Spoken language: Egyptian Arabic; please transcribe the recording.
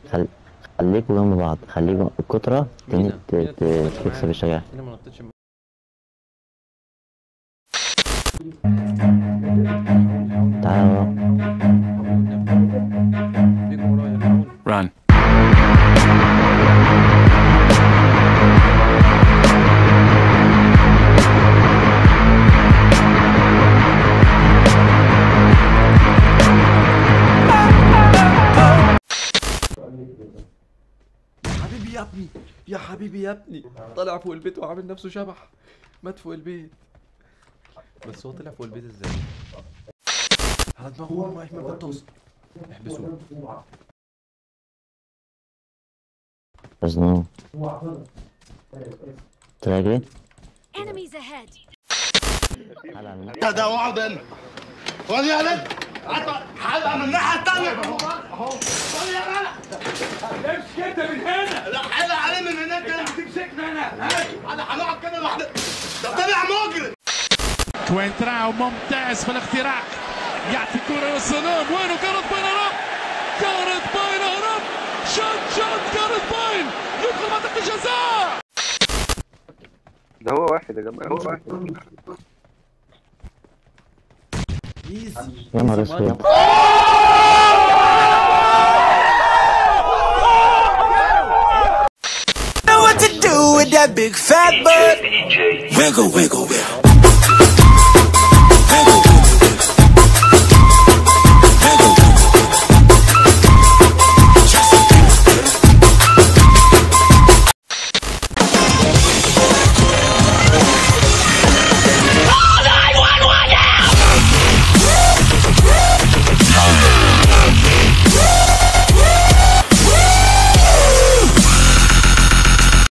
خل... خليكوا جنب بعض خليكوا الكترة تن- مينا، ت- مينا، ت- مينا، تكسب الشجاعة هنا ما نطيتش تعالى ورا بيجوا ورايا العون. Run. يا حبيبي يا ابني يا حبيبي يا ابني طلع فوق البيت وعامل نفسه شبح مات فوق البيت بس هو طلع فوق البيت ازاي على دماغه هو واقف من الغطاس احبسوه مزنوق طلع جري Enemies ahead! تعالى على الناحية. ده واحد هنا خد يا ولد حلقه من الناحيه الثانيه اهو خد يا ولد امسك انت من هنا لا حلقه عليه من هناك انت تمسكنا هنا انا هنقعد كده لوحدنا ده طلع مجرم كوينتراو ممتاز في الاختراق يعطي كرة يا سلام وينه كانت باين هرب كانت باين هرب شوت شوت كانت باين يدخل منطقة الجزاء ده هو واحد يا جماعه هو واحد ايزي يا نهار اسود know what to do with that big fat butt. Wiggle, wiggle, wiggle.